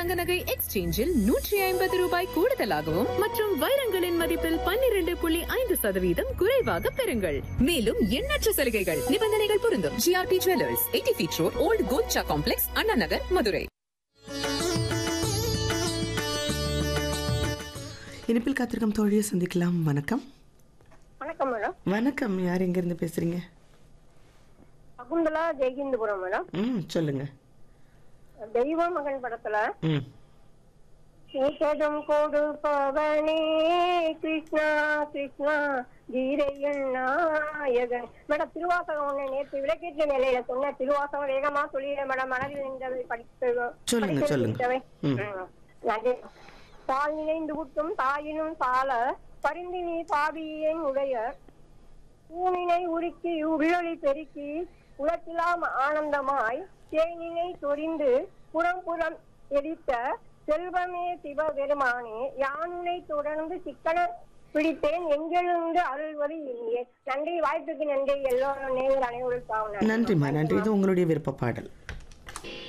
தங்க நகை எக்ஸ்சேஞ்சில் நூற்றி ஐம்பது ரூபாய் கூடுதலாகவும் மற்றும் வைரங்களின் மதிப்பில் பன்னிரண்டு புள்ளி ஐந்து சதவீதம் குறைவாக பெறுங்கள் மேலும் எண்ணற்ற சலுகைகள் நிபந்தனைகள் பொருந்தும் GRT jewellers eighty feet road old Golcha complex Anna Nagar Madurai இனிப்பில் காத்திருக்கும் தோழியை சந்திக்கலாம் வணக்கம் வணக்கம் மேடம் வணக்கம் யார் எங்கேருந்து பேசுறீங்க சகுந்தலா ஜெயகிந்தபுரம் மேடம் ம் சொல்லுங்க தெய்வ மகன் படத்துல ம் கேட்டதும் கொடுப்பவனே கிருஷ்ணா கிருஷ்ணா கீதையின் நாயகன் மேடம் திருவாசகம் ஒண்ணு நேற்று விளக்கேற்ற நிலையில சொன்ன திருவாசகம் வேகமா சொல்லிடுறேன் மேடம் மனதில் நின்றதை படித்து சொல்லுங்க, படித்து சொல்லுங்க. முடித்தவை. ம். ம். நன்றி. பால் நினைந்து ஊட்டும் தாயினும் சால பரிந்து நீ பாவியேன் உடைய ஊனினை உருக்கி உள்ளொளி பெருக்கி உலகிலாம் ஆனந்தமாய் தேனினை சொரிந்து புறம் புறம் எரித்த செல்வமே சிவபெருமானே யானுனை தொடர்ந்து சிக்கன பிடித்தேன் எங்கிருந்து அருள்வது இங்கே நன்றி வாய்ப்புக்கு நன்றி எல்லோரும் நேர் அனைவருக்காக நன்றிம்மா நன்றி இது உங்களுடைய விருப்ப பாடல்